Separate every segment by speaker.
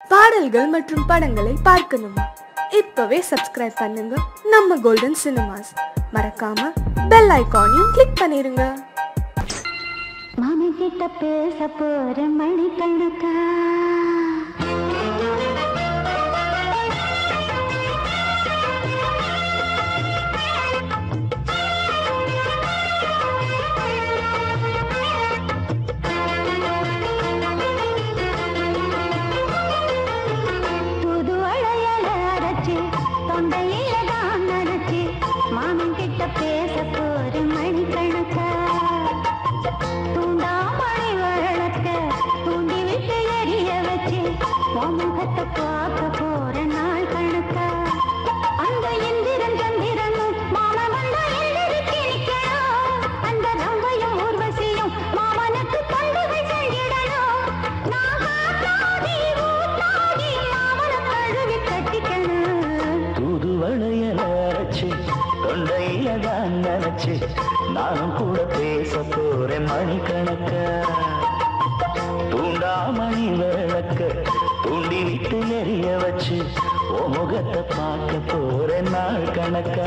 Speaker 1: பாடல்கள் மற்றும் படங்களை பார்க்கணுமா இப்பவே சப்ஸ்கிரைப் பண்ணுங்க நம்ம கோல்டன் சினிமாஸ் மறக்காம பெல் ஐகானையும் கிளிக் பண்ணிருங்க
Speaker 2: மாமி கிட்ட பேச போற மணிக்கணக்கா புது அழையல அரைச்சு தொண்டையில தான் நரைச்சு மாமன் கிட்ட பேச போற மணிக்கணக்கா தூண்டாமணி வழக்க தூண்டி விட்டு எரிய வச்சு உன் முகத்தை பார்க்க போற நாள் கணக்கா அந்த இந்திரன் சந்திரனும் மாமன் வந்த எழுதிக்கு நிக்கணும் அந்த ரம்பையும் ஊர்வசியும் மாமனுக்கு தொண்டுகள் செஞ்சிடணும் நான் காத்தாடி ஊத்தாடி மாமனை கழுவி கட்டிக்கணும்
Speaker 3: தூது வளையல அரைச்சு தொண்டையில தான் நினைச்சு நானும் கூட பேச போறேன் மணிக்கணக்க தூண்டாமணி விளக்க தூண்டி விட்டு எரிய வச்சு ஓ முகத்தை பார்க்க போறேன் நாள் கணக்கா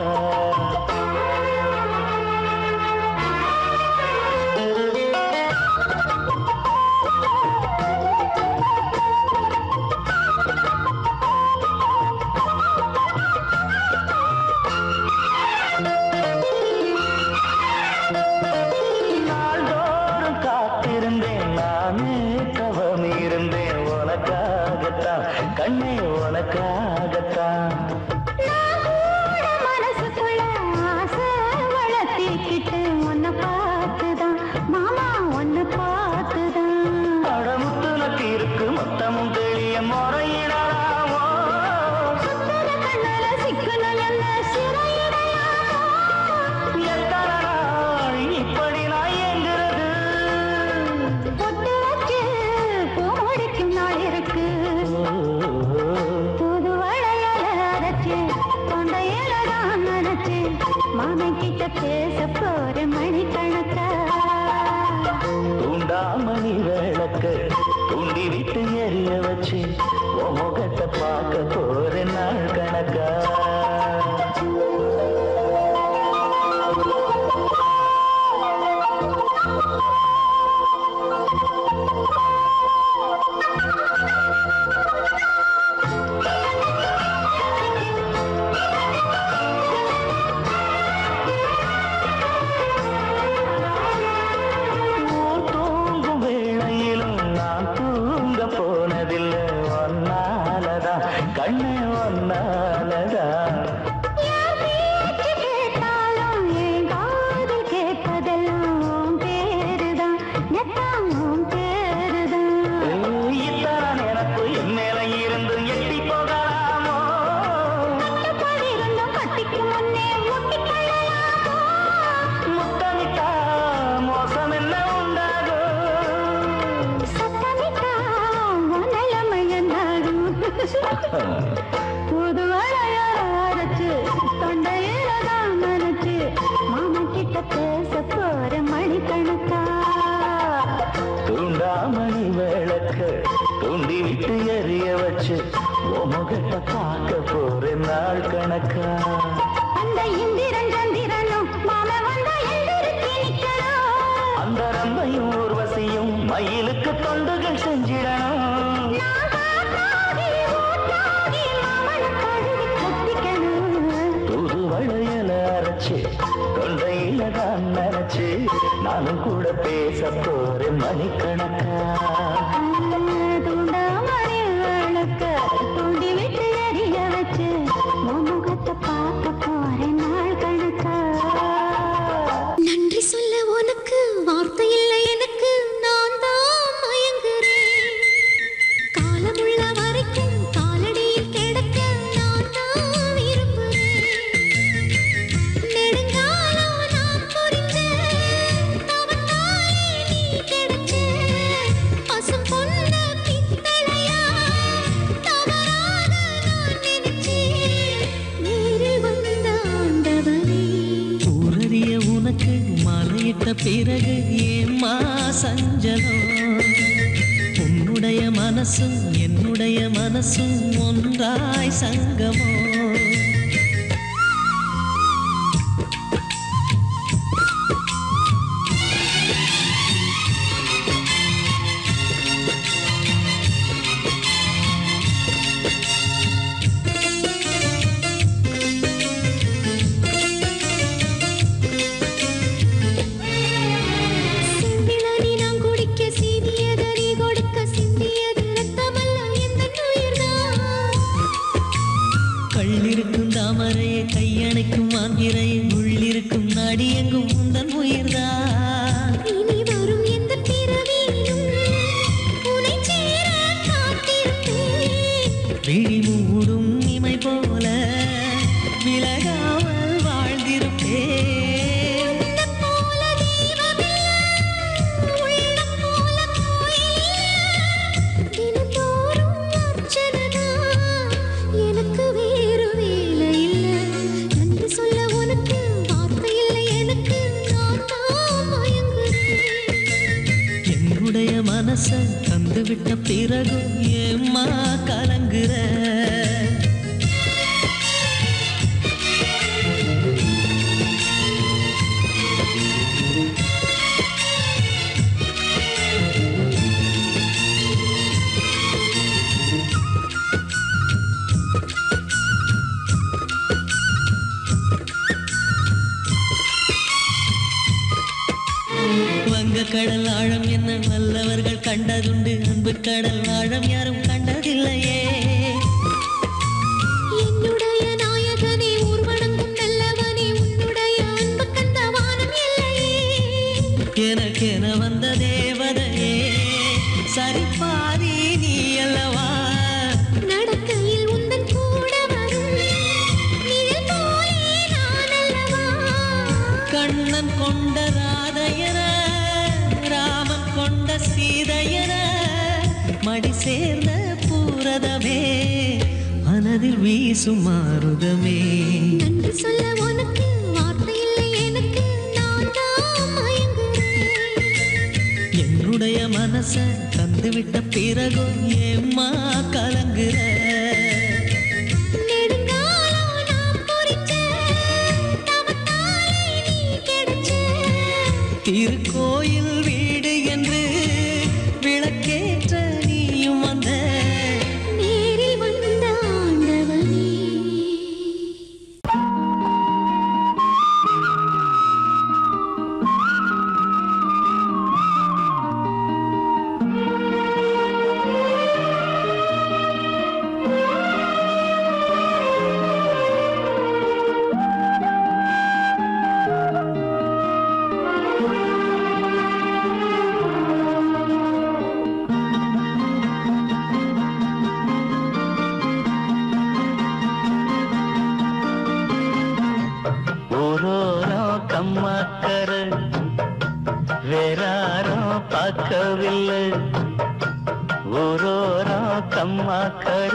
Speaker 3: நாள்தோறும் காத்திருந்தேன் நானே தவம் இருந்தேன் உனக்காகத்தான் கண்ணே உனக்காகத்தான்
Speaker 2: மனசுக்குள்ள ஆசை வளர்த்திக்கிட்டு உன்னை பார்த்துதான் மாமா உன்னை பார்த்துதான்
Speaker 3: அடமுத்து நக்கு இருக்கு மொத்தமும் தெளிய முறையிடலாமோ
Speaker 2: சுத்தர கண்ணால சிக்கணும் என்ன சிறையிடையாமோ
Speaker 3: எத்தனை நாள் இப்படி நான் எங்கிறது
Speaker 2: பொட்டு வச்சு பூ முடிக்கும் நாள் இருக்கு புது வளையல அரைச்சு தொண்டையில தான் நினைச்சு மாமன் கிட்ட பேச போற மணிக்கணக்கா
Speaker 3: தூண்டாமணி விளக்க தூண்டி விட்டு எரிய வச்சு உன் முகத்தை பார்க்க போறேன் நாள் கணக்கா ஊர் தூங்கும் வேளையிலும் நான் தூங்க போனதில்லை ஒன்னாலதான் கண்ணே ஒன்னாலதான்
Speaker 2: என் பேச்சு கேட்டாலும் என் காது கேட்பதெல்லாம் உன் பேருதான் எல்லாம் உன் பேருதான்
Speaker 3: ஏய், இத்தனை நினப்பு என் மேல இருந்து எட்டி போகலாமோ
Speaker 2: கட்டுப்பாடு இருந்தும் கட்டிக்கு முன்னே முட்டிக்கொள்ளலாமோ
Speaker 3: முத்தமிட்டா மோசம் என்ன உண்டாகும்
Speaker 2: சத்தமிட்டா உன் நிலைமை என்னாகும் புது வளையல் அரைச்சு தொண்டையில தான் நனைச்சு மாமா கிட்ட பேச போற மணிக்கணக்கா
Speaker 3: தூண்டாமணி விளக்க தூண்டி விட்டு எரிய வச்சு உன் முகத்தை பார்க்க போறேன் நாள் கணக்கா
Speaker 2: அந்த இந்திரன் சந்திரனும் மாமா வந்தா எழுதிருக்கு நிக்கணும்
Speaker 3: அந்த ரம்பையும் ஊர்வசியும் மயிலுக்கு தொண்டுகள் செஞ்சிடணும்
Speaker 2: நான் காத்தாடி ஊத்தாடி மாமனை கழுவி கட்டிக்கணும்
Speaker 3: புது வளையல அரைச்சு தொண்டையில தான் நினைச்சு நானும் கூட பேச போறேன் மணிக்கணக்கா
Speaker 2: தூண்டாமணி விளக்க தூண்டி விட்டு எரிய வச்சு உன் முகத்தை பார்க்க போறேன் நாள் கணக்கா
Speaker 4: நன்றி சொல்ல உனக்கு வார்த்தை இல்லை எனக்கு நான் தான் மயங்குறேன் காலமுள்ள வரைக்கும் காலடியில் கிடக்க நான் தான் விரும்புகிறேன் நெடுங்காலம் நான் புரிஞ்ச தவத்தாலே நீ கிடைச்ச பசும் பொன்ன பித்தளையா தவறாக நான் நினைச்சேன் நேரில் வந்த ஆண்டவனே
Speaker 5: ஊரறிய உனக்கு மலையிட்ட பிறகு ஏம்மா சஞ்சலம் உன்னுடைய மனசும் என்னுடைய என்னுடைய மனசும் ஒன்றாய் சங்கமோ
Speaker 4: செந்திலடி நான் குடிக்க சீனியது நீ கொடுக்க சிந்தியது ரத்தமல்ல எந்த உயிர்தான்
Speaker 5: கள்ளிருக்கும் தாமரையை கையணைக்கும் மாந்திரையை உள்ளிருக்கும் நாடி எங்கும் உந்தன் உயிர்தான்
Speaker 4: இனி வரும் எந்த பிறவியிலும் உனை சேர காத்திருப்பேன்
Speaker 5: விழி மூடும் இமை போல விலகாமல் வாழ்ந்திருப்பேன்
Speaker 4: உன்னைப் போல தெய்வமில்லை, உள்ளம் போல கோயிலில்லை. தினந்தோறும் அர்ச்சனைதான், எனக்கு வேறு வேலை இல்லை. நன்றி சொல்ல உனக்கு வார்த்தை இல்லை எனக்கு நான் தான் மயங்குறேன்
Speaker 5: என்னுடைய மனச தந்துவிட்ட பிறகும் ஏம்மா கலங்குற வங்க கடல் ஆழம் என்ன வல்லவர்கள் கண்டதுண்டு அன்பு கடல் ஆழம் யாரும் கண்டதில்லையே
Speaker 4: என்னுடைய நாயகனே ஊர்வனங்கும் நல்லவனே உன்னுடைய அன்பு கண்ட வானம் இல்லையே
Speaker 5: எனக்கென வந்த தேவதையே சரிபாரி நீ அல்லவா
Speaker 4: நடக்கையில் உந்தன் கூட வரும் நிழல் போலே நான் அல்லவா
Speaker 5: கண்ணன் கொண்ட ராதையர ராமன் கொண்ட சீதையர மடி சேர்ந்த பூரதமே மனதில் வீசும் மாறுதமே
Speaker 4: நன்றி சொல்ல உனக்கு வார்த்தை இல்லை எனக்கு நான் தான் மயங்குறேன்
Speaker 5: என்னுடைய மனச தந்துவிட்ட பிறகும் ஏம்மா கலங்குற
Speaker 4: நெடுங்காலம் நான் பொறிச்ச தவத்தாலே நீ கிடைச்ச
Speaker 5: திருக்கோயில் வீடு என்று விளக்கேற்ற நீயும் வந்த
Speaker 4: நேரில் வந்த ஆண்டவனே
Speaker 3: ஓரோரம் கம்மாக்கர வேறாரும் பார்க்கவில்லை ஓரோரம் கம்மாக்கர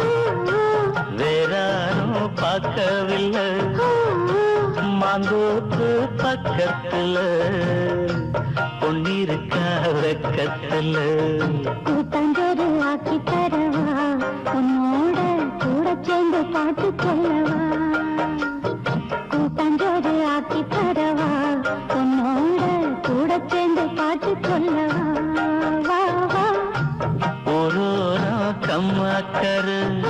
Speaker 3: வேறாரும் பார்க்கவில்லை மாந்தோப்பு பக்கத்துல பொன்னிருக்கா வெக்கத்துல
Speaker 2: கூட்டாஞ்சோறு ஆக்கி தரவா உன்னோட கூட சேர்ந்து பாட்டு சொல்லவா கூட்டாஞ்சோறு ஆக்கி தரவா உன்னோட கூட சேர்ந்து பாட்டு சொல்லவா வா வா
Speaker 3: ஓரோரம் கம்மாக்கர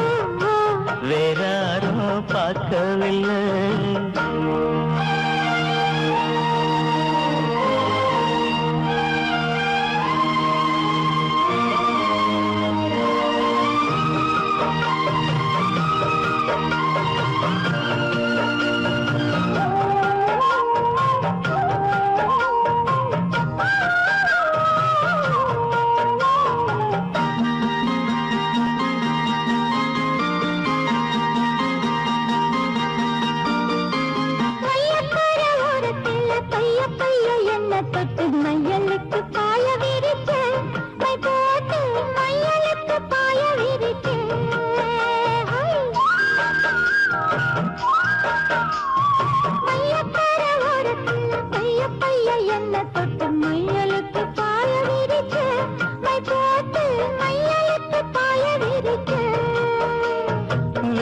Speaker 3: வேறாரும் பார்க்கவில்லை
Speaker 2: வல்ல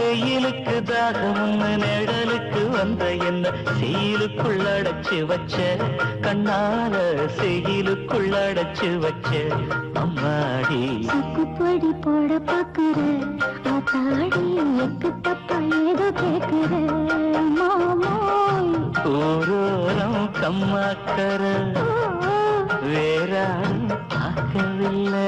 Speaker 3: வெயிலுக்கு தாகம்னு நிழலுக்கு வந்த என்ன செயலுக்குள் அடைச்சு வச்ச கண்ணால செயலுக்குள் அடைச்சு வச்ச அம்மாடி
Speaker 2: சுக்குப்பொடி போட பாக்குற ஆத்தாடி எக்கு தப்பா ஏதோ கேக்குற மாமோய்
Speaker 3: ஊரோரம் கம்மாக்கர வேறாரும் பார்க்கவில்லை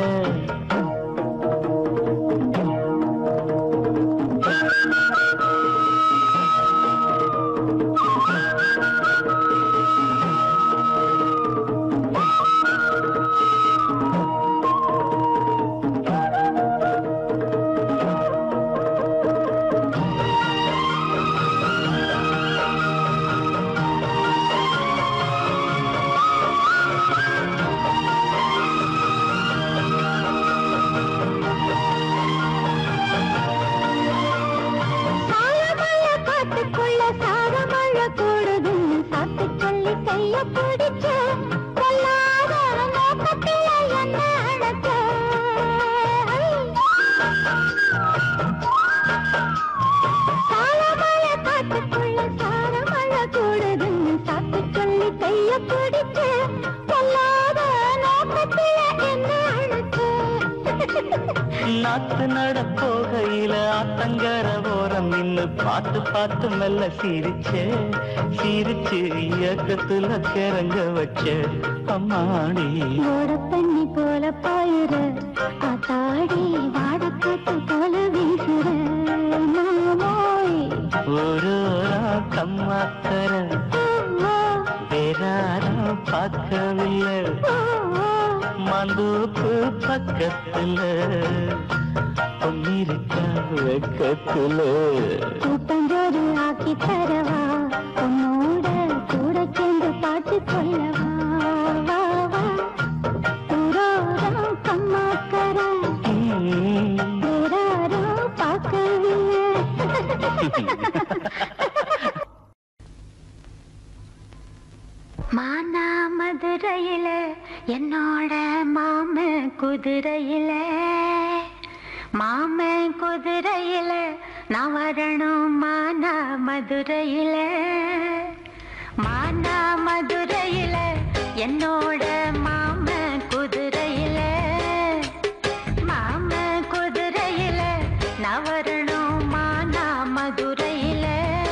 Speaker 2: சாயமழை காட்டுக்குள்ள சாரமழை கூடுதுன்னு சாத்து சொல்லி கைய பிடிச்ச கொல்லாத நோக்கத்தில என்ன அழைச்ச சாயமழை காட்டுக்குள்ள சாரமழை கூடுதுன்னு சாத்து சொல்லி கைய பிடிச்ச கொல்லாத நோக்கத்தில என்ன அழைச்ச
Speaker 3: நாத்து நட போகையில ஆத்தங்கர ஓரம் நின்னு பார்த்து பார்த்து மெல்ல சிரிச்சே சிரிச்சு இயக்கத்துல கிறங்க வச்ச அம்மாடி
Speaker 2: ஓட தண்ணி போல பாயுற ஆத்தாடி வாடக்காத்து போல வீசுற மாமோய்
Speaker 3: ஒரு கம்மாக்கர வேறாரும் பார்க்கவில்லை மந்தூப்பு பக்கத்துல பொன்னிருக்கா வெக்கத்துல
Speaker 2: கூட்டஞ்சோறு ஆக்கி தரவா உன்னோட கூட சேர்ந்து பாட்டு சொல்லவா வா வா ஊரோரம் கம்மாக்கர
Speaker 3: ம்.
Speaker 2: வேறாரும் பார்க்கவில்லை மானா மதுரையில என்னோட மாம குதிரையில மாம குதிரையில நான் வரணும் மானா மதுரையில மானா மதுரையில என்னோட மாம குதிரையில மாம குதிரையில நான் வரணும் மானா மதுரையில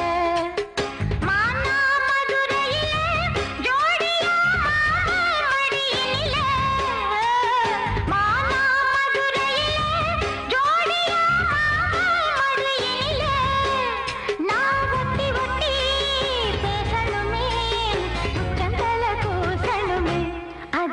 Speaker 2: மானா மதுரையில ஜோடியா மடியில மானா மதுரையில ஜோடியா மடியில நான் ஒட்டி ஒட்டி பேசணுமே உச்சந்தல கூசணுமே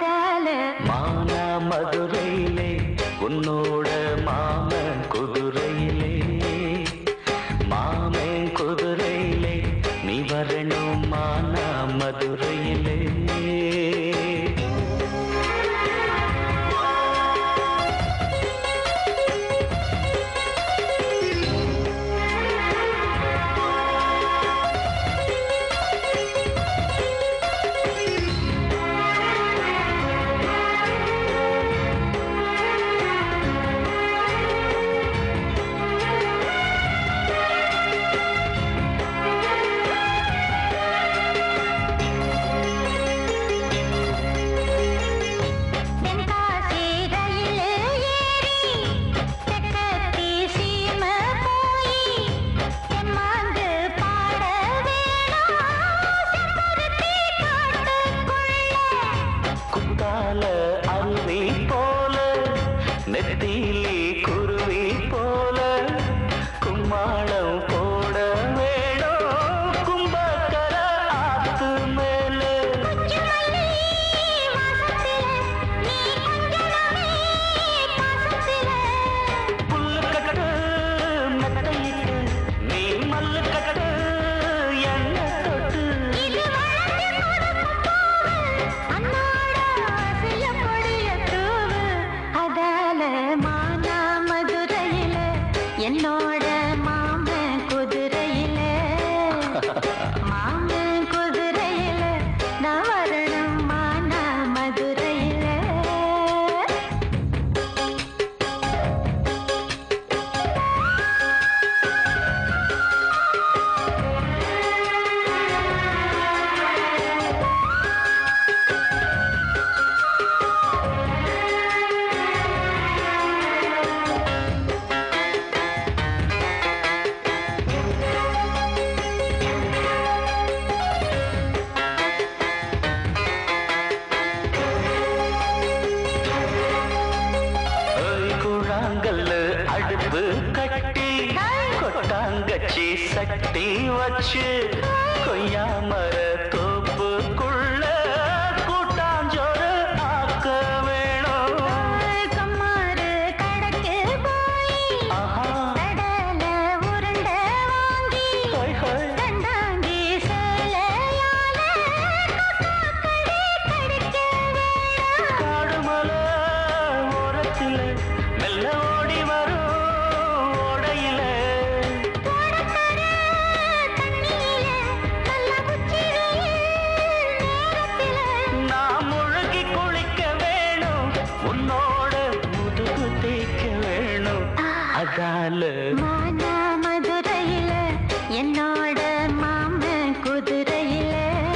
Speaker 3: கம்பு கட்டி கொட்டாங்கச்சி சட்டி வச்சு கொய்யாமர தோப்புக்குள்ள கூட்டாஞ்சோறு ஆக்க வேணும்
Speaker 2: கம்மாறு கடக்கு போய்
Speaker 3: ஆஹா
Speaker 2: கடல உருண்ட வாங்கி
Speaker 3: ஹோய் ஹோய்
Speaker 2: கண்டாங்கி சேலையால கொட்டாக்கடி கடிக்க வேணாம்
Speaker 3: காடுமலை ஓரத்தில் மெல்ல ஓடி வரும் ஓடையில
Speaker 2: ஓடக்கர தண்ணியில நல்ல உச்சி வெயில் நேரத்தில
Speaker 3: நான் முழுகி குளிக்க வேணும் உன்னோட முதுகு தேய்க்க வேணும் அதால
Speaker 2: மானா மதுரையில என்னோட மாமன் குதிரையில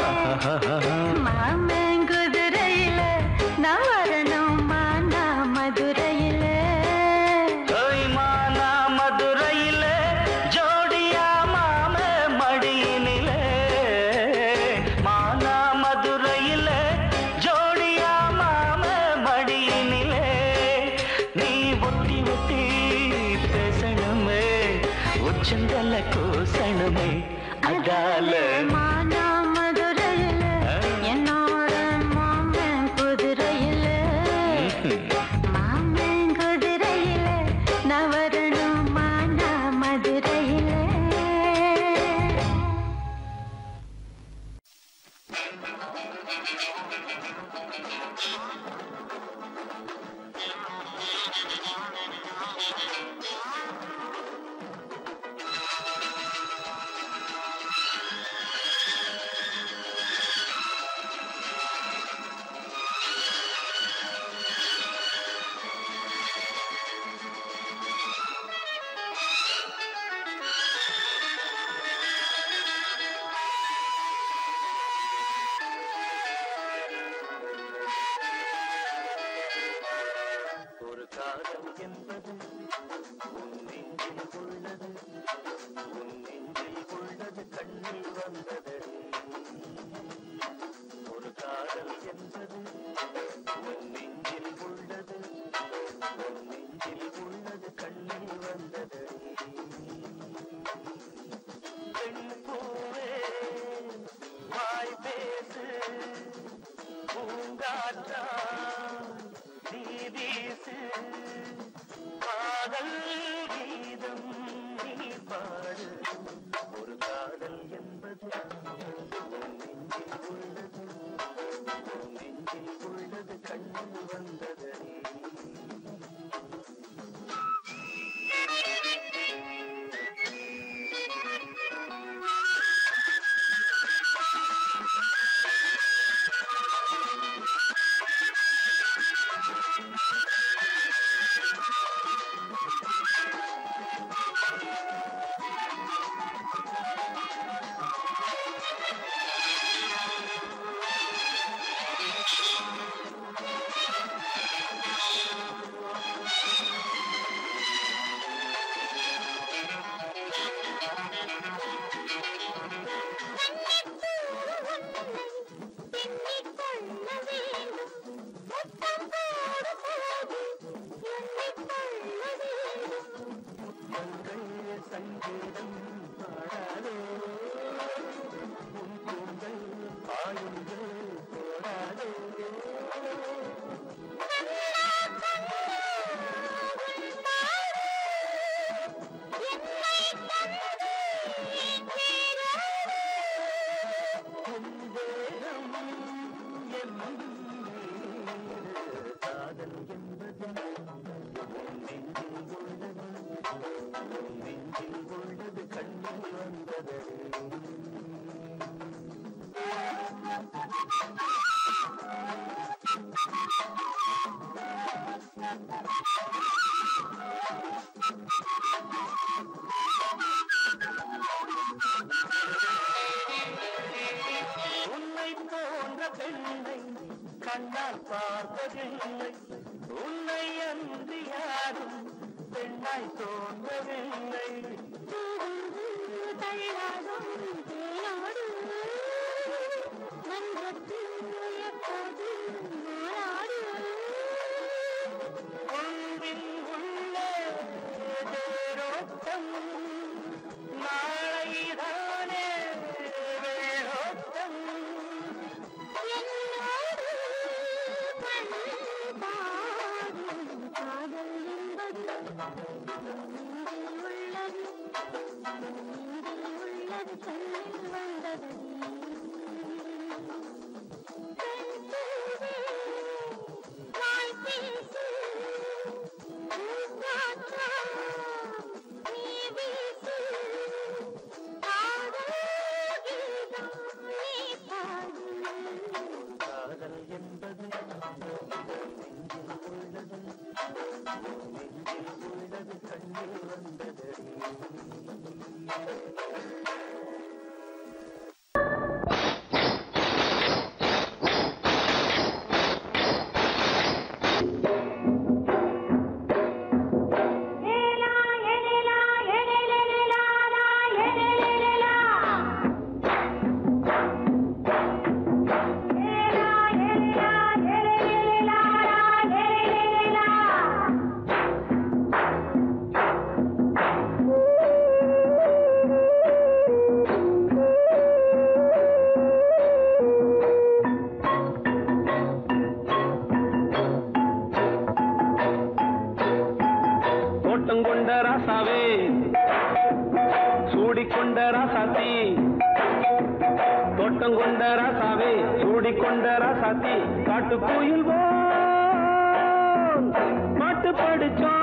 Speaker 2: மாமன் குதிரையில நான் வரணும் மானா மதுரையில
Speaker 3: ஓய் மானா மதுரையில ஜோடியா மாம மடியினிலே மானா மதுரையில ஜோடியா மாம மடியினிலே நீ ஒட்டி ஒட்டி பேசணுமே உச்சந்தல கூசணுமே அதால
Speaker 2: மானா மதுரையில என்னோட மாமன் குதிரையில மாமன் குதிரையில நான் வரணும் மானா மதுரையில
Speaker 3: ஒரு காதல் என்பது உன் நெஞ்சில் உள்ளது உன் நெஞ்சில் உள்ளது கண்ணில் வந்தது ஒரு காதல் என்பது உன் நெஞ்சில் உள்ளது உன் நெஞ்சில் உள்ளது கண்ணில் வந்தது பெண் பூவே வாய் பேசு பூங்காற்றா நீ வீசு காதல் கீதம் நீ பாடு ஒரு காதல் என்பது உன் நெஞ்சில் உள்ளது உன் நெஞ்சில் உள்ளது கண்ணில் வந்தது சங்கீதம் பாடாதோ உன் கூந்தல் ஆயுங்கள் போடாதோ உந்தேகம் என் மீது காதல் என்பது உன் நெஞ்சில் உள்ளது உன் நெஞ்சில் உள்ளது கண்ணில் வந்தது உன்னை போன்ற பெண்ணை கண்ணால் பார்த்ததில்லை உன்னை அன்றி யாரும் பெண்ணாய் தோன்றவில்லை
Speaker 2: தள்ளாடும் தேனோடு மன்றத்தில் எப்போதும் நாளாடு
Speaker 3: அன்பின் உள்ளே ஏதோ கண்ணில் வந்ததடி
Speaker 6: தோட்டம் கொண்ட ராசாவே சூடிக்கொண்ட ராசாத்தி தோட்டம் கொண்ட ராசாவே சூடிக்கொண்ட ராசாத்தி காட்டு கோயில் பாட்டு படிச்சோம்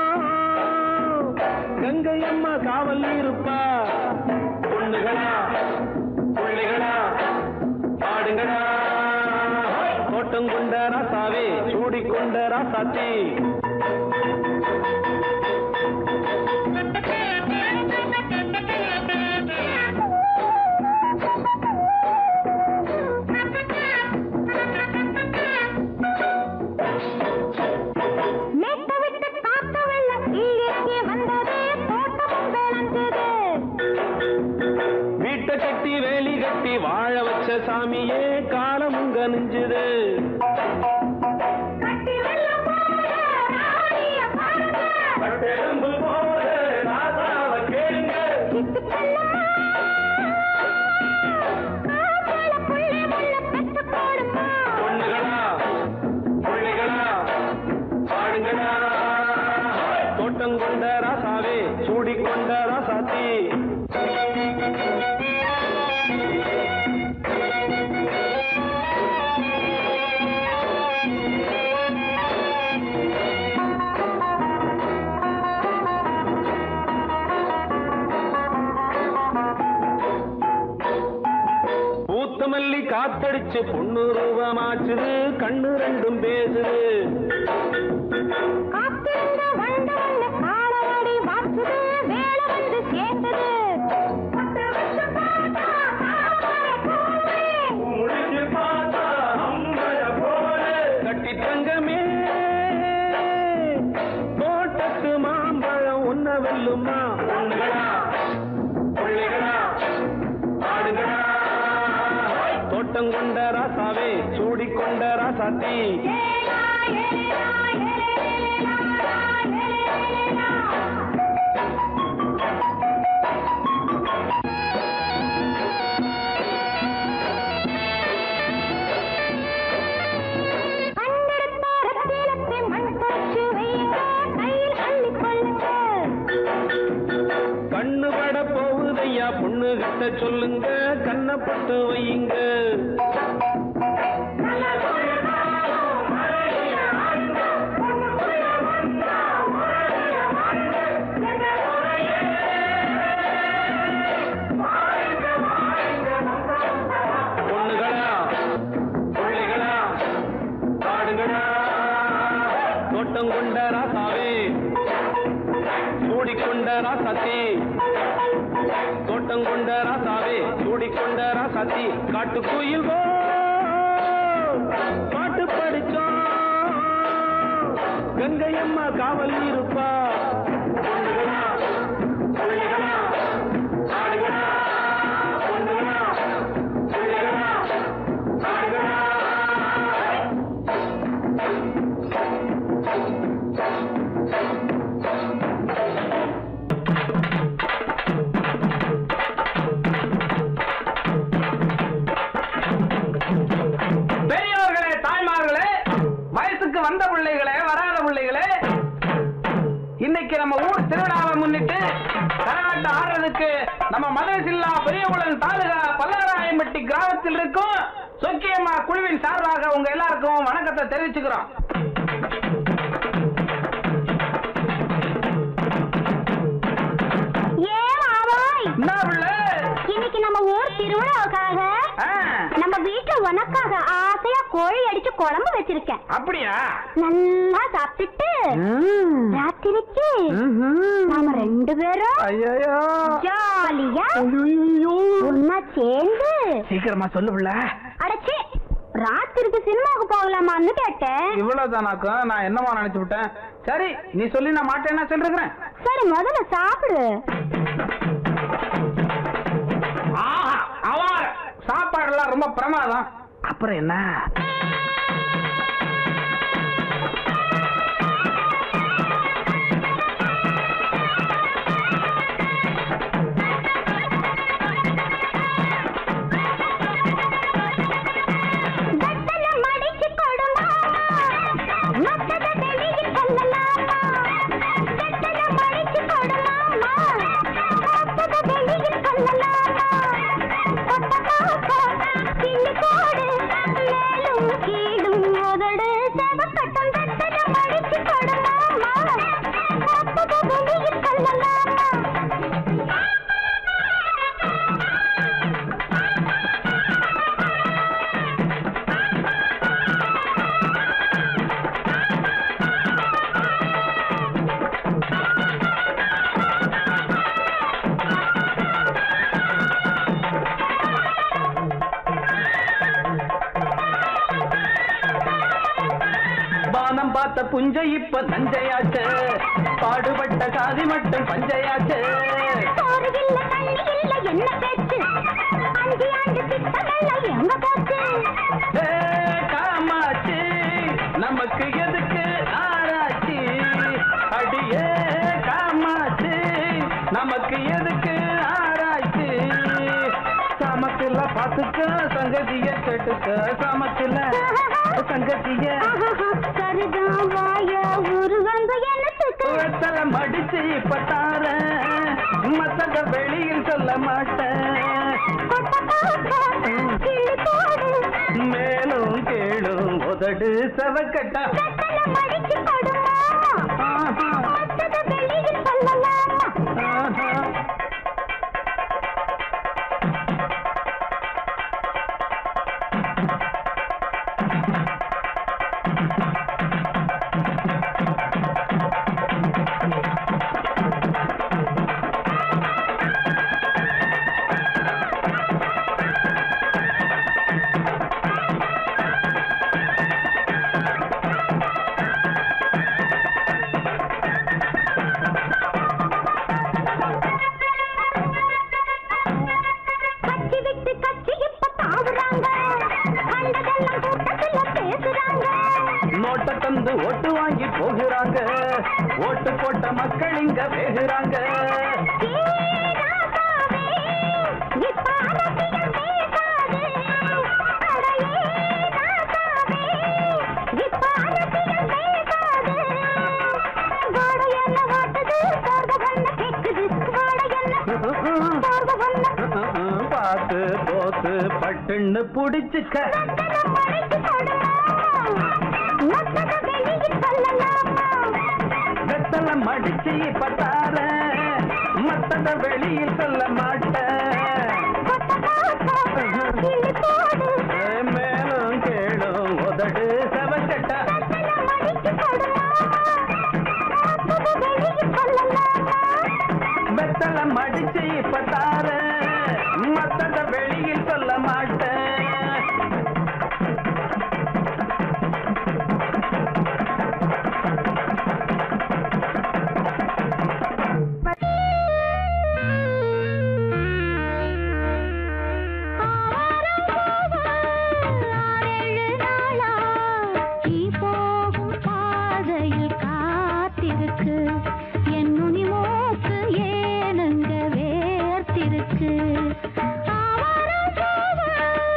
Speaker 6: கங்கை அம்மா காவல் இருப்பா பொண்ணுகளா பிள்ளைகளா பாடுங்களா தோட்டம் கொண்ட ராசாவே சூடிக்கொண்ட ராசாத்தி
Speaker 2: மேட்ட விட்டு காத்த வெள்ளம் கீழே வந்தது தோட்டமும் விளைஞ்சது
Speaker 6: வீட்டை கட்டி வேலி கட்டி வாழ வச்ச சாமியே காலமும் கனிஞ்சுது
Speaker 2: கட்டி வெள்ளம் போல ராணிய பாருங்க
Speaker 6: பட்டெலும்பு போல ராசாவ கேளுங்க
Speaker 2: சித்து செல்லம்மா காப்பாள புள்ளை முள்ள பெத்து போடுமா
Speaker 6: பொண்ணுகளா பிள்ளைகளா பாடுங்களா தோட்டம் கொண்ட ராசாவே சூடிக்கொண்ட ராசாத்தி பூத்த மல்லி காத்தடிச்சு பொண்ணு ரூபமாச்சுது கண்ணு ரெண்டும் பேசுது
Speaker 2: காத்திருந்த வண்டு வந்து காலவாடி வாச்சுது வேலை வந்து சேர்ந்தது பத்து வருஷம் பார்த்தா காப்பாள பூவே.
Speaker 6: முடிச்சு பார்த்தா அம்பல போல கட்டி தங்கமே தோட்டத்து மாம்பழம் உன்ன வெல்லுமா பொண்ணுகளா பிள்ளைகளா ஆடுகளா தோட்டம் கொண்ட ராசாவே சூடிக்கொண்ட ராசாத்தி
Speaker 2: ஏலா, ஏலா, ஏலேலேலா, ஏலேலேலா. கண்டெடுத்த ரத்தினத்தை மண் தொடச்சு வையுங்க, கையில் அள்ளிக் கொள்ளுங்க.
Speaker 6: கண்ணு பட போகுதையா பொண்ணு கிட்ட சொல்லுங்க கண்ணப்பட்டு வையுங்க பொண்ணுகளா பிள்ளைகளா பாடுங்களா தோட்டம் கொண்ட ராசாவே சூடிக்கொண்ட ராசாத்தி தோட்டம் கொண்ட ராசாவே சூடிக்கொண்ட ராசாத்தி காட்டு கோயில் பாட்டு படிச்சோம் கங்கை அம்மா காவல் இருப்பா பொண்ணுகளா, பிள்ளைகளா, ஆடுகளா, பொண்ணுகளா, பிள்ளைகளா, ஆடுகளா.
Speaker 7: பெரியவர்களே தாய்மார்களே வயசுக்கு வந்த பிள்ளைகளே வராத பிள்ளைகளே இன்னைக்கு நம்ம ஊர் திருவிழாவை முன்னிட்டு கரகாட்டம் ஆடுறதுக்கு நம்ம மதுரசில்லா பெரியகுளம் தாலுகா பல்லாராயம்பட்டி கிராமத்தில் இருக்கும் சொக்கியம்மா குழுவின் சார்பாக உங்க எல்லாருக்கும் வணக்கத்தை தெரிவிச்சுக்கிறோம்
Speaker 2: ஏ மாமாய்
Speaker 7: என்ன பிள்ளை
Speaker 2: இன்னைக்கு நம்ம ஊர் திருவிழாவுக்காக
Speaker 7: ஆ,
Speaker 2: நம்ம வீட்டுல உனக்காக ஆசையா கோழி அடிச்சு குழம்பு வச்சிருக்கேன்
Speaker 7: அப்படியா
Speaker 2: நல்லா சாப்பிட்டுட்டு ராத்திரிக்கு ரெண்டு பேரும்
Speaker 7: ஐயோ
Speaker 2: ஜாலியா ஒன்னா சேர்ந்து
Speaker 7: சீக்கிரமா சொல்லு புள்ள
Speaker 2: அடச்சே ராத்திரிக்கு சினிமாவுக்கு போகலாமான்னு கேட்டேன்
Speaker 7: இவ்வளவுதானாக்கும் நான் என்னமா நினைச்சு விட்டேன் சரி நீ சொல்லி நான் மாட்டேன்னா சொல்லிருக்கிறேன்
Speaker 2: சரி முதல்ல சாப்பிடு
Speaker 7: ஆஹா அவார சாப்பாடுலாம் ரொம்ப பிரமாதம் அப்புறம் என்ன
Speaker 2: வெத்தலை மடிச்சு கொடுமா மத்தத வெளியில் சொல்லலாமா வெத்தலை மடிச்சு கொடுமாமா மத்தத வெளியில் சொல்லலாமா கொட்ட காக்கா கிள்ளி போடு மேலும் கீழும் உதடு செவக்கட்டும் வெத்தலை மடிச்சு கொடுமாமா மத்தத வெளியில் சொல்லலாமா
Speaker 7: பானம் பார்த்த புஞ்சை இப்ப நஞ்சையாச்சு பாடுபட்ட காதி மட்டும் பஞ்சையாச்சு
Speaker 2: சோறு இல்ல தண்ணி இல்ல என்ன பேச்சு அஞ்சு ஆண்டு திட்டமெல்லாம் எங்க போச்சு
Speaker 7: ஏ, காமாட்சி நமக்கு எதுக்கு ஆராய்ச்சி அடியே காமாட்சி நமக்கு எதுக்கு ஆராய்ச்சி சமத்துல பாத்துக்க சங்கதிய கேட்டுக்க சமத்துல சங்கதிய
Speaker 2: சரிதான் வாய உருவங்க என்னத்துக்கு
Speaker 7: வெத்தல மடிச்சு இப்ப தாரேன் மத்தத வெளியில் சொல்ல மாட்டேன்
Speaker 2: கொட்ட காக்கா கிள்ளி போடு
Speaker 7: மேலும் கேளும் உதடு சவக்கட்டா
Speaker 2: வெத்தல மடிச்சு கொடுமா
Speaker 7: ஆஹா,
Speaker 2: மத்தத வெளியில் சொல்லலாமா
Speaker 7: ஆஹா.
Speaker 2: கட்சி விட்டு கட்சி இப்ப தாவுறாங்க கண்டதெல்லாம் கூட்டத்துல பேசுறாங்க
Speaker 7: நோட்டை தந்து ஓட்டு வாங்கி போகிறாங்க ஓட்டு போட்ட மக்கள் இங்க வேகுறாங்க பார்த்து போத்து பட்டுன்னு புடிச்சுக்க வெத்தல மடிச்சு இப்ப தாரேன் மத்தத வெளியில் சொல்ல மாட்டேன் ஏ, மேலும் கேளும் உதடு சவக்கட்டா வெத்தல மடிச்சு இப்ப தாரேன் மத்தத வெளியில் சொல்ல மாட்டேன்
Speaker 2: காத்திருக்கு என் நுனி மூக்கு ஏனுங்க வேர்த்திருக்கு ஆவாரம் பூவு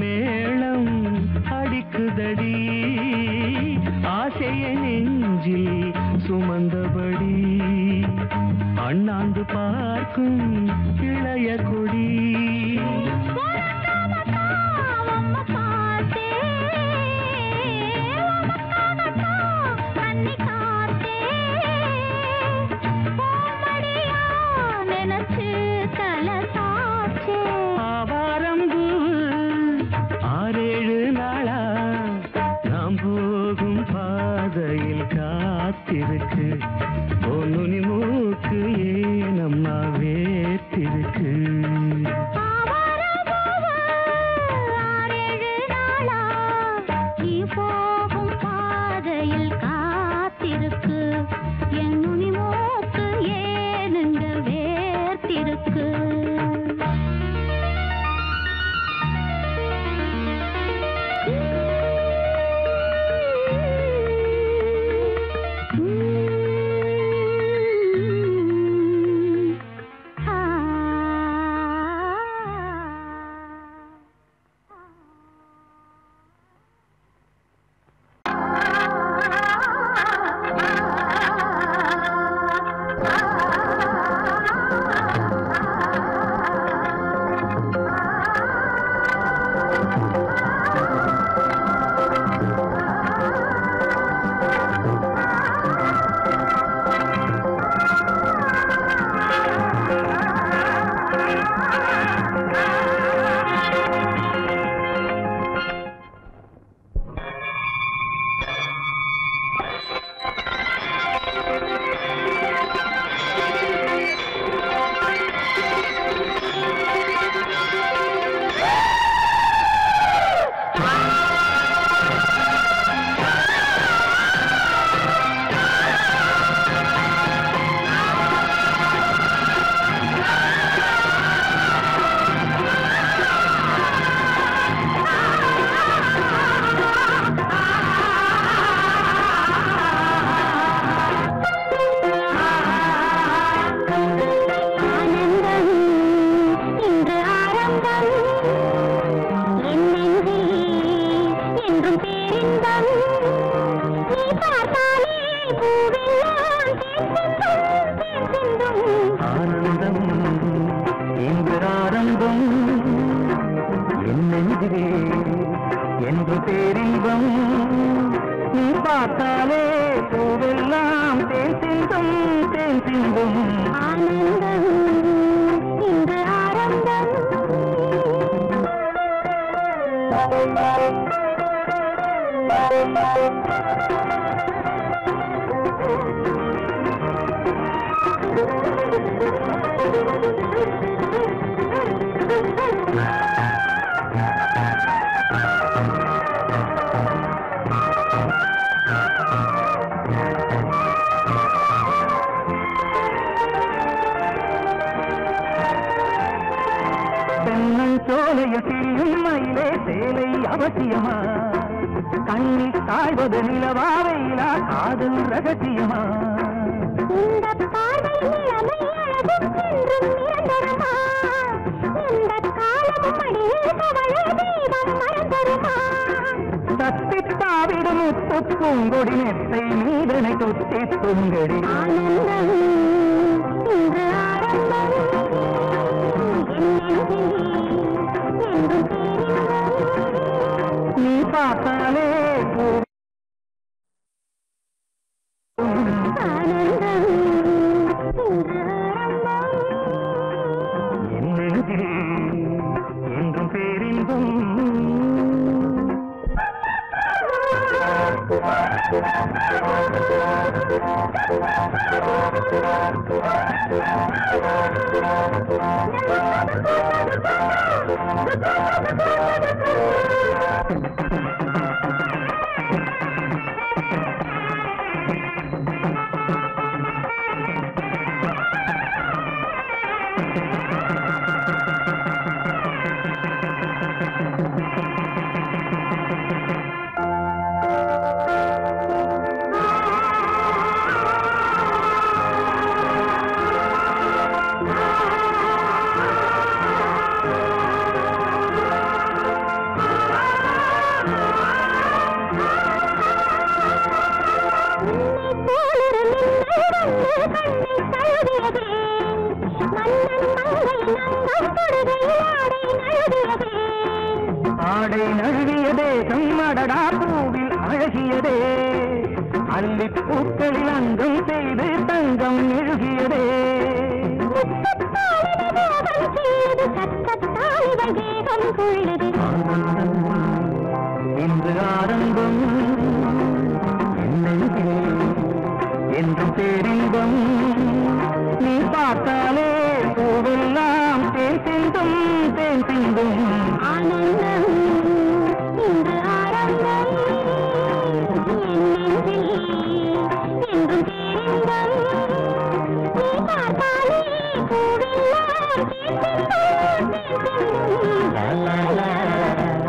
Speaker 3: மேளம் அடிக்குதடி ஆசைய நெஞ்சில் சுமந்தபடி அண்ணாந்து பார்க்கும் இளைய கொடி ஆவாரம்பூ ஆறேழு நாளா நாம் போகும் பாதையில் காத்திருக்கு பொன்னுனி மூக்கு ஏனம்மா வேத்திருக்கு
Speaker 2: போகும் பாதையில் காத்திருக்கு என் நுனி மூக்கு ஏனுங்க வேர்த்திருக்கு ஆனந்தம் இன்று ஆரம்பம் என் நெஞ்சில் என்றும் பேரின்பம் நீ பார்த்தாலே பூவெல்லாம் தேன் சிந்தும் தேன் சிந்தும்
Speaker 3: ஆனந்தம் இன்று ஆரம்பம் என் நெஞ்சிலே என்று பேரின்பம் நீ பார்த்தாலே பூவெல்லாம் தேன் சிந்தும் தேன் சிந்தும்
Speaker 2: ஆனந்தம் இன்று ஆரம்பம்
Speaker 3: தென்னன் சோலையில் திரியும் மயிலே சேலை அவசியமா கண்ணில் காய்வது நிலவா வெயிலா காதல் ரகசியமா
Speaker 2: இந்த பார்வை நிலைமை அழகும் என்றும் நிரந்தரமா இந்த காலமும் அடியில் கவலை தெய்வம் மறந்தருமா
Speaker 3: தத்தித்தாவிடும் முத்து பூங்கொடி நெத்தை நீதனை தொத்தி துங்கடி
Speaker 2: ஆனந்தம் இன்று ஆரம்பம் என் நெஞ்சில் என்றும் பேரின்பம்
Speaker 3: நீ பார்த்தாலே பூ
Speaker 2: ஆனந்தம் இன்று ஆரம்பம்
Speaker 3: என் நெஞ்சில் என்றும் பேரின்பம்
Speaker 2: ஆ
Speaker 8: ஆடை நழுவிய தேசம் அடடா பூவில் அழகியதே அல்லி பூக்களில் அங்கம் செய்து தங்கம் எழுகியதே இன்று ஆரம்பம் என்னெங்கே என்றும் பேரின்பம் நீ பார்த்தாலே பூவெல்லாம் தேன் சிந்தும் தேன் சிந்தும்
Speaker 2: ஆனந்தம் இன்று ஆரம்பம் என் நெஞ்சில் என்றும் பேரின்பம் நீ பார்த்தாலே பூவெல்லாம் தேன் சிந்தும் தேன் சிந்தும்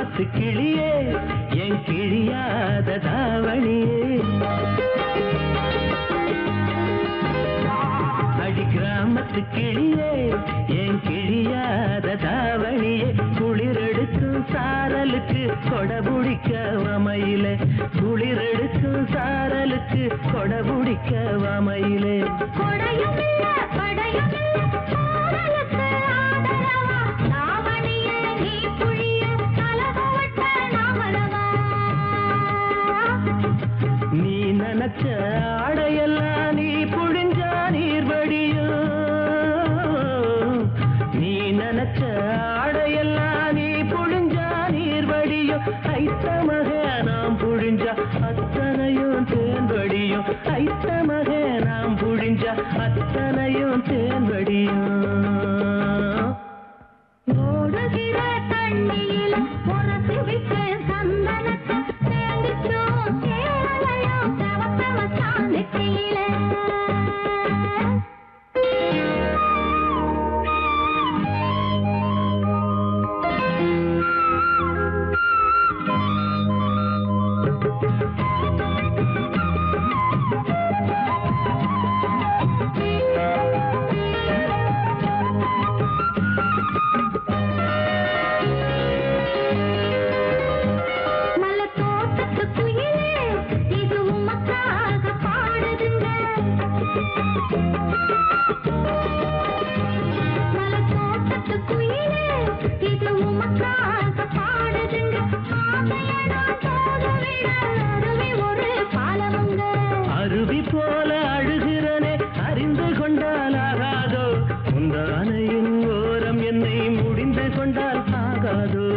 Speaker 3: கிராமத்து கிளியே என் கிழியாத தாவணியே அடி கிராமத்து கிளியே என் கிழியாத தாவணியே குளிரெடுக்கும் சாரலுக்கு கொடபுடிக்க வமையிலே குளிரெடுக்கும் சாரலுக்கு கொடபுடிக்க வமையிலே
Speaker 2: கொடையுமில்ல, படையுமில்ல, காதலுக்கு ஆதரவா, தாவணியே நீ புழிய, கலகவட்ட நாமலவா.
Speaker 3: நீ நினைச்ச ஆடையெல்லாம் நீ புழிஞ்சா நீர் வடியும் நீ நினைச்ச ஆடையெல்லாம் நீ புழிஞ்சா நீர் வடியும் ஐத்தமக நாம் புழிஞ்சா அத்தனையும் தேன் வடியும் ஐத்தமக நாம் புழிஞ்சா அத்தனையும் தேன் வடியும்
Speaker 2: ஓடுகிற தண்ணியில உரசி விட்டு சந்தனத்தை சேர்ந்துச்சோம், சேரலையோ செவத்த மச்சான் நெத்தியில. மலத்தோட்டத்து குயிலே, இது உமக்காக பாடுதுங்க. மலத்தோட்டத்து குயிலே, இது உமக்காக பாடுதுங்க. ஆசைய நான் தோதுவிட அருவி ஒரு பாலமுங்க.
Speaker 3: அருவி போல அழுகிறனே அறிந்து கொண்டால் ஆகாதோ உந்த அணையின் ஓரம் என்னை முடிந்து கொண்டால் ஆகாதோ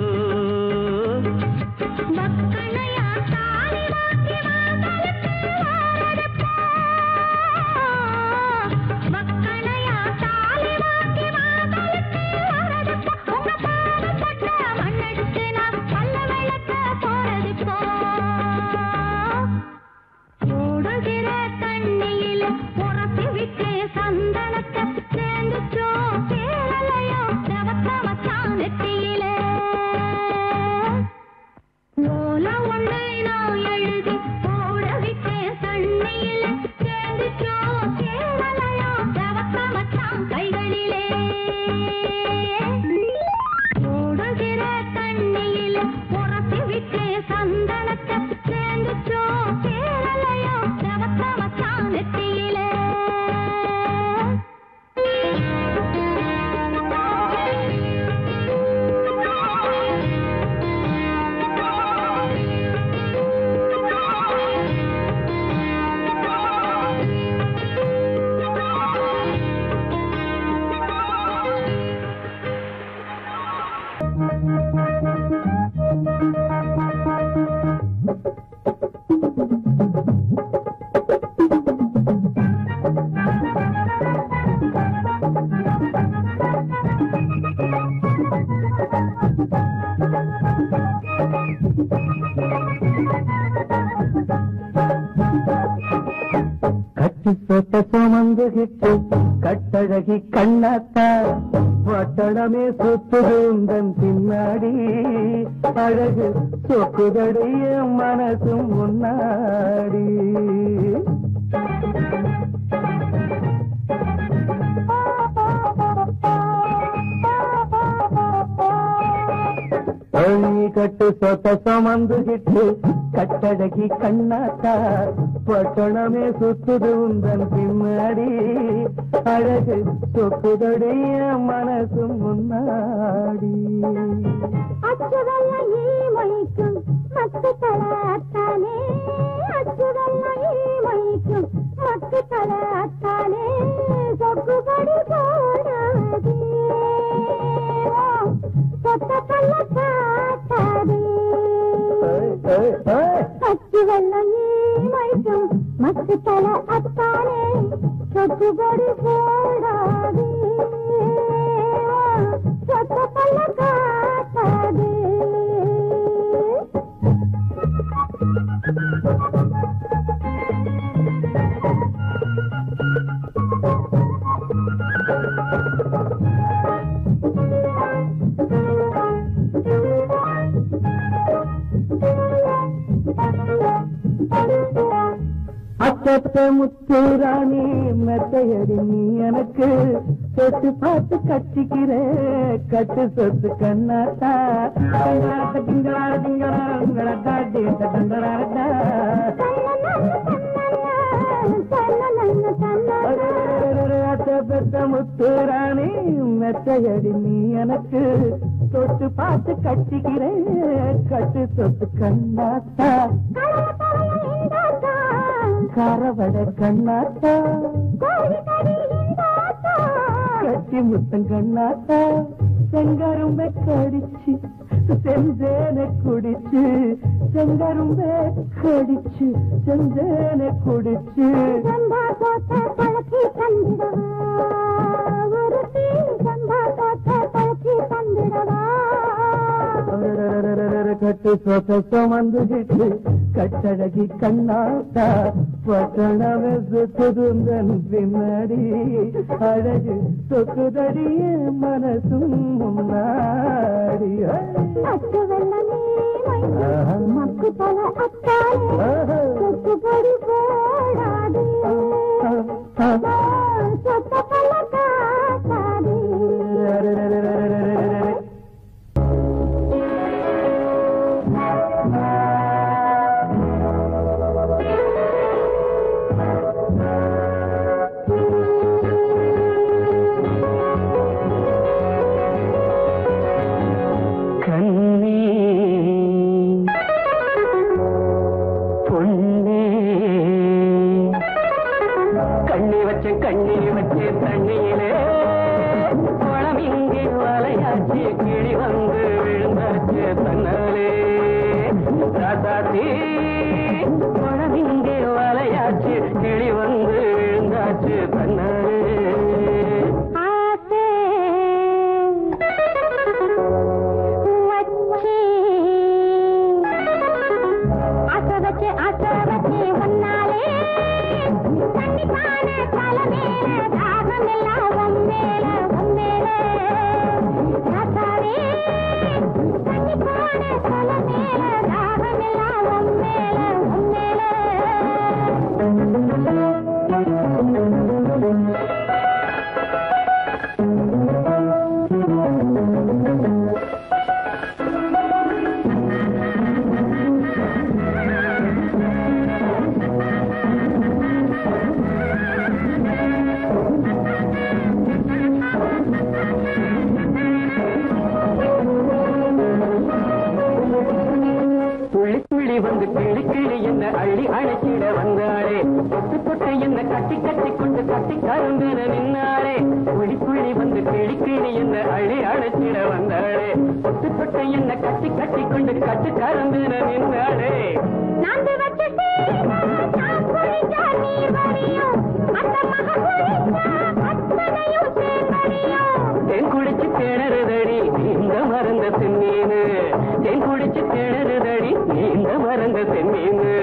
Speaker 2: மக்களையா தாலி வாங்கி வாசலுக்கு வாரதப்பா. மக்களையா தாலி வாங்கி வாசலுக்கு வாரதப்பா. உங்க பாவப்பட்ட மண்ணெடுத்து நான் பல்ல விளக்க போறதுப்போ. ஓடுகிற தண்ணியில உரசி விட்டு சந்தனத்தை சேர்ந்துச்சோம் சேரலையோ செவத்த மச்சான் நெத்தியிலே ஓல ஒன்றை நான் எழுதி போட விட்டேன் தண்ணியில சேர்ந்துச்சோம் சேரலையோ செவத்த மச்சான் கைகளிலே ஓடுகிற தண்ணியில உரசி விட்டு சந்தனத்தை சேர்ந்துச்சோம் சேரலையோ செவத்த மச்சான் நெத்தியிலே
Speaker 8: கட்டி சொட்ட சுமந்துகிட்டு கட்டழகி கண்ணாத்தா வட்டடமே சுத்துது உந்தன் பின்னாடி அழகு சொக்குதடைய மனசும் முன்னாடி நீ கட்டு சொத்த சுமந்துகிட்டு கட்டழகி கண்ணாத்தா பட்டணமே சுத்துது உந்தன் பின்னாடி அழகு சொக்குதடைய மனசும் முன்னாடி
Speaker 2: அச்சுவல்ல ஈமைக்கும் மத்து தலாத்தானே அச்சுவல்ல ஈமைக்கும் மத்து தலாத்தானே சொக்குபடி போடாதே சொத்த கள்ள காட்டாதே
Speaker 8: ஏய், ஏய், ஏய்.
Speaker 2: அச்சுவல்ல ஈமைக்கும் மத்து தல அத்தானே சொக்குபடி போடாதே சொத்த கள்ள காட்டாதே
Speaker 8: மெத்தையடி நீ எனக்கு தொட்டு பார்த்து கட்டிக்கிற கட்டு சொத்து கண்ணாத்தா கங்களாட்ட திங்களாட திங்களாட திங்களாட்டா டேட்ட தங்களாடா அத்த பெத்த முத்துராணி மெத்தையடி நீ எனக்கு தொட்டு பார்த்து கட்டிக்கிறேன் கட்டு சொத்து கண்ணாத்தா கரவட கண்ணாத்தா கட்டி முத்தம் கண்ணாத்தா செங்கரும்பை கடிச்சு செஞ்சேன குடிச்சு செங்கரும்பை கடிச்சு செஞ்சேன குடிச்சு கட்டு சொத்த சுமந்துகிட்டு கட்டழகி கண்ணாத்தா பட்டணமே சுத்துதுந்தன் பின்னாடி அழகு சொத்துதடிய மனசும் முன்னாடி ஆஹா. ஆஹா. ஆ, ஆ. கண்ணே பொன்னே கண்ணி வச்ச கண்ணி வச்ச தண்ணியிலே குளம் இங்கே வலையாச்சு கிளி வந்து விழுந்தாச்சு தன்னாலே ராசாத்தி குளம் இங்கே வலையாச்சு கிளி வந்து விழுந்தாச்சு தன்னாலே துள்ளி துள்ளி வந்து கிளி கிளி என்ன அள்ளி அழைச்சிட வந்தாளே தொட்டு தொட்டு என்ன கட்டி கட்டி கொண்டு கட்டி கரும்பின நின்னாளே துள்ளி துள்ளி வந்து கிளி கிளி என்ன அள்ளி அழைச்சிட வந்தாளே தொட்டு தொட்டு என்ன கட்டி கட்டி கொண்டு கட்டி கரும்பின நின்னாளே தேன் குடிச்சு கிணறுதடி நீந்த மறந்த செம்மீனு தேன் குடிச்சு கிணறுதடி நீந்த மறந்த செம்மீனு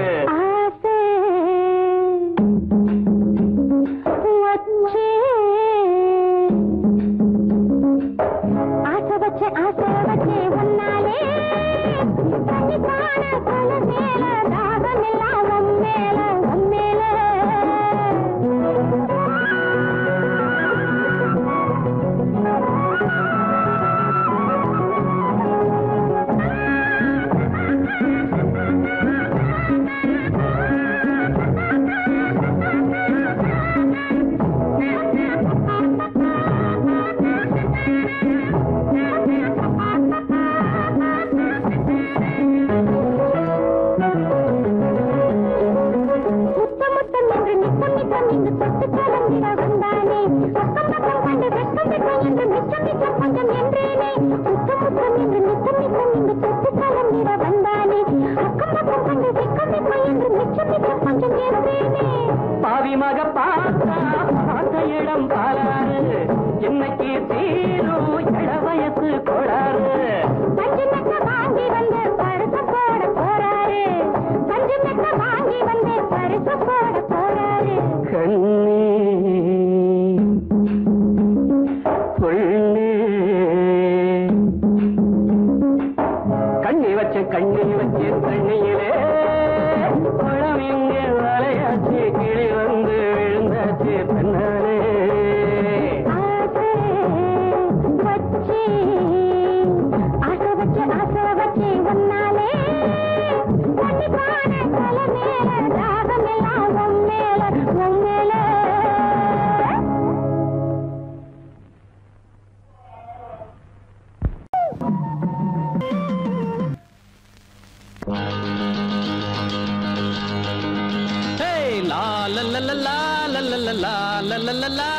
Speaker 8: பாவி மக பார்த்தா பார்த்த இடம் பாலாறு என்னைக்கு தீரும் இள வயசு கோளாறு கண்ணே பொண்ணே கண்ணி வச்ச கண்ணி வச்ச தண்ணியிலே குளம் இங்கே வலையாச்சு கிளி வந்து விழுந்தாச்சு தன்ன
Speaker 9: லா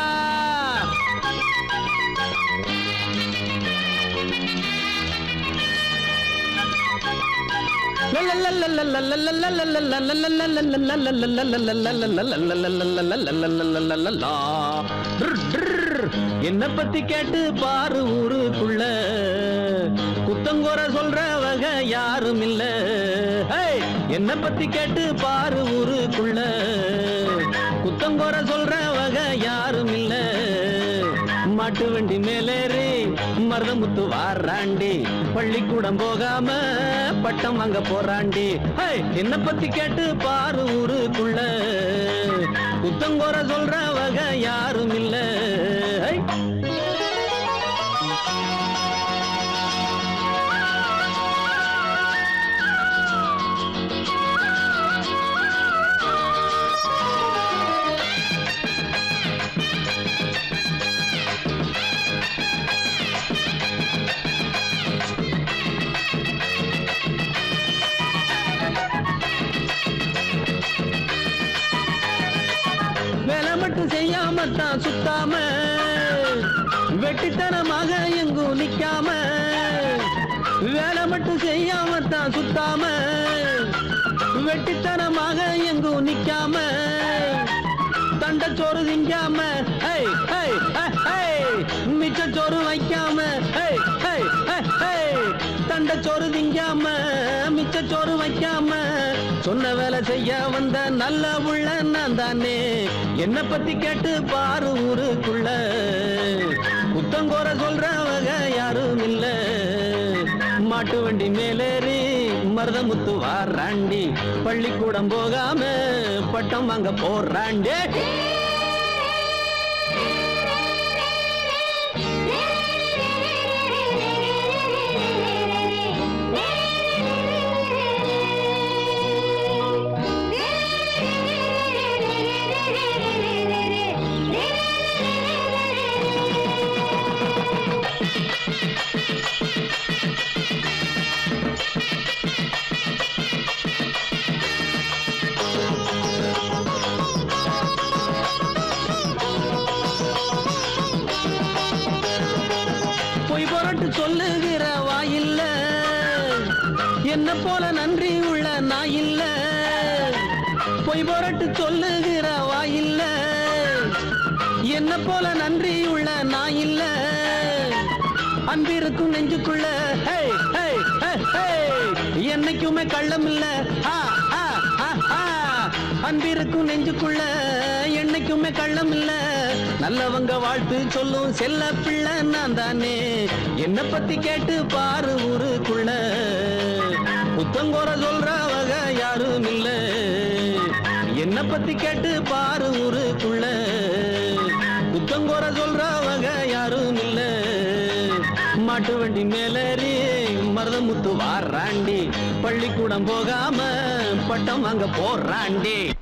Speaker 9: என்ன பத்தி கேட்டு பாரு ஊருக்குள்ள குத்தங்கோர சொல்ற வகை யாரும் இல்ல ஹேய், என்ன பத்தி கேட்டு பாரு ஊருக்குள்ள குத்தங்கோர சொல்ற வகை யாரும் இல்ல மாட்டு வண்டி மேலேறி மருதமுத்து வாராண்டி பள்ளிக்கூடம் போகாம பட்டம் வாங்க போறாண்டி ஹே, என்ன பத்தி கேட்டு பாரு ஊருக்குள்ள குத்தங்கோர சொல்ற வகை யாரும் இல்ல ஹே. வேலை மட்டும் செய்யாம தான் சுத்தாம வெட்டித்தனமாக எங்கும் நிக்காம வேலை மட்டும் செய்யாம தான் சுத்தாம வெட்டித்தனமாக எங்கும் நிக்காம தண்டச்சோறு திங்காம ஹேய், ஹேய், ஹேய், ஹேய். மிச்சச்சோறு வைக்காம ஹேய், ஹேய், ஹேய், ஹேய். தண்டச்சோறு திங்காம மிச்சச்சோறு வைக்காம சொன்ன வேலை செய்ய வந்த நல்ல உள்ள நான் தானே என்ன பத்தி கேட்டு பாரு ஊருக்குள்ள குத்தங்கோர சொல்றவங்க யாரும் இல்ல மாட்டு வண்டி மேலேறி மருதமுத்து வாராண்டி பள்ளிக்கூடம் போகாம பட்டம் வாங்க போறாண்டே பொய் புரட்டு சொல்லுகிற வாயில்ல என்ன போல நன்றி உள்ள நாயில்ல பொய் புரட்டு சொல்லுகிற வாயில்ல என்ன போல நன்றி உள்ள நாயில்ல அன்பிருக்கும் நெஞ்சுக்குள்ள ஹே, ஹே, ஹே, ஹே. என்னைக்குமே கள்ளம் இல்ல ஆ, ஆ, ஆ, ஆ. அன்பிருக்கும் நெஞ்சுக்குள்ள என்னைக்குமே கள்ளம் இல்ல நல்லவங்க வாழ்த்து சொல்லும் செல்ல பிள்ளை நான் தானே என்ன பத்தி கேட்டு பாரு ஊருக்குள்ள புத்தங்கோர சொல்றவங்க யாரும் இல்ல என்ன பத்தி கேட்டு பாரு ஊருக்குள்ள புத்தங்கோர சொல்றவங்க யாரும் இல்ல மாட்டு வண்டி மேலேறி மருதமுத்து வாராண்டி பள்ளிக்கூடம் போகாம பட்டம் வாங்க போறாண்டி